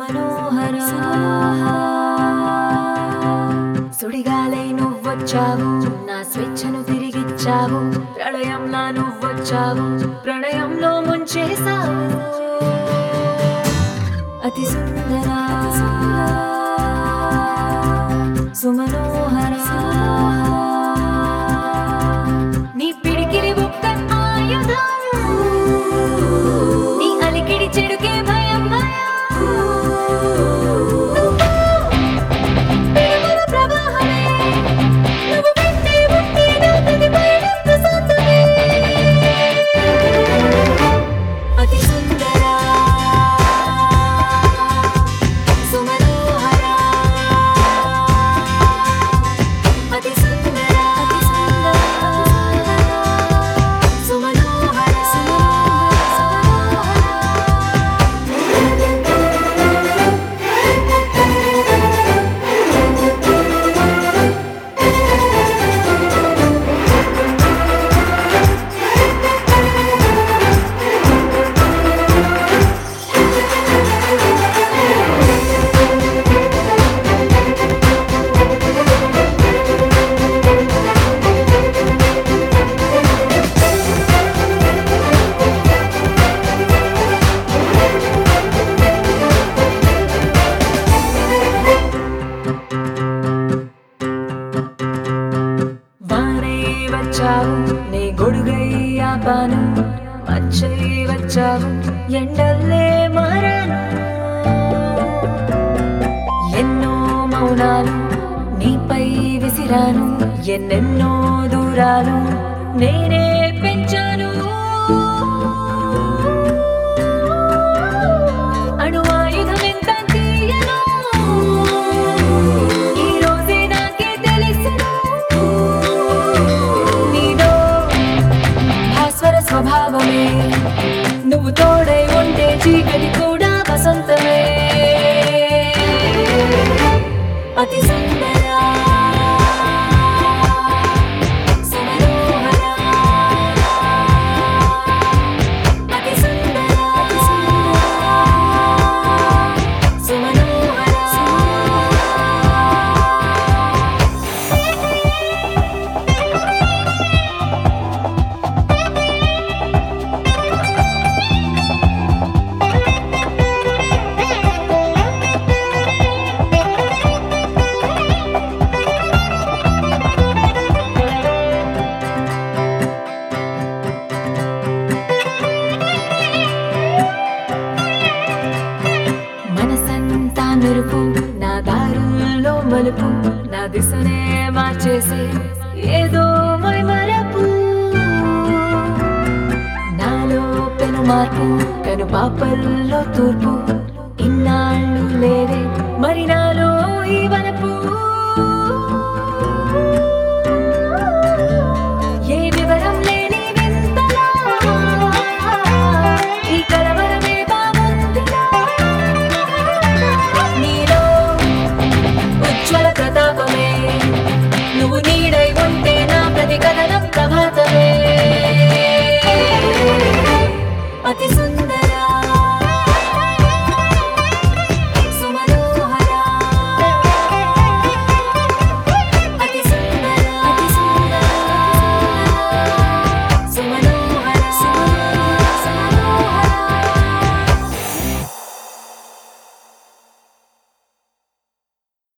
సుమనోహర సుడిగాలై నువ్వొచ్చావు నా స్వేచ్ఛను తిరిగిచ్చావు ప్రళయంలా నువ్వొచ్చావు ప్రణయంలో ముంచేశావు అతి సుందర సుమనోహర నీ పిడికిలి ఒక్క ఆయుధం నీ అలికిడి చెడుకే భయం భయం ప్రేమల ప్రవాహమే నువ్వు వెంటే ఉంటే నా ప్రతిపై ప్రశాంతమే అతి సుందర సుమనోహర అతి సుందర అతి సుందర సుమనోహర వానే వచ్చావు నే గొడుగై ఆపాను మంచై వచ్చావు ఎండల్లే మారాను ఎన్నో మౌనాలు నీపై విసిరాను ఎన్నెన్నో దూరాలు నేనే పెంచాను అణువాయుధమెంత తీయను ఈ రోజే నాకే తెలుసును నీదో భాస్వర స్వభావమే నువ్వు తోడై ఉంటే చీకటి కూడా వసంతమే అతి సుందర సుమనోహర అతి సుందర అతి సుందర సుమనోహర మనసంతా మెరుపు నా దారుల్లో మలుపు నా దిశనే మార్చేసే ఏదో మైమరపు నాలో పెను మార్పు కను పాపల్లో తూర్పు ఇన్నాళ్ళు లేదే మరి నాలో ఈ వనపు ఏ వివరం లేని వింతలా ఈ కలవరమే బాగుందిలా నీలో ఉజ్వల ప్రతాపమే నువ్వు నీడై ఉంటే నా ప్రతి కథనం ప్రభాతమే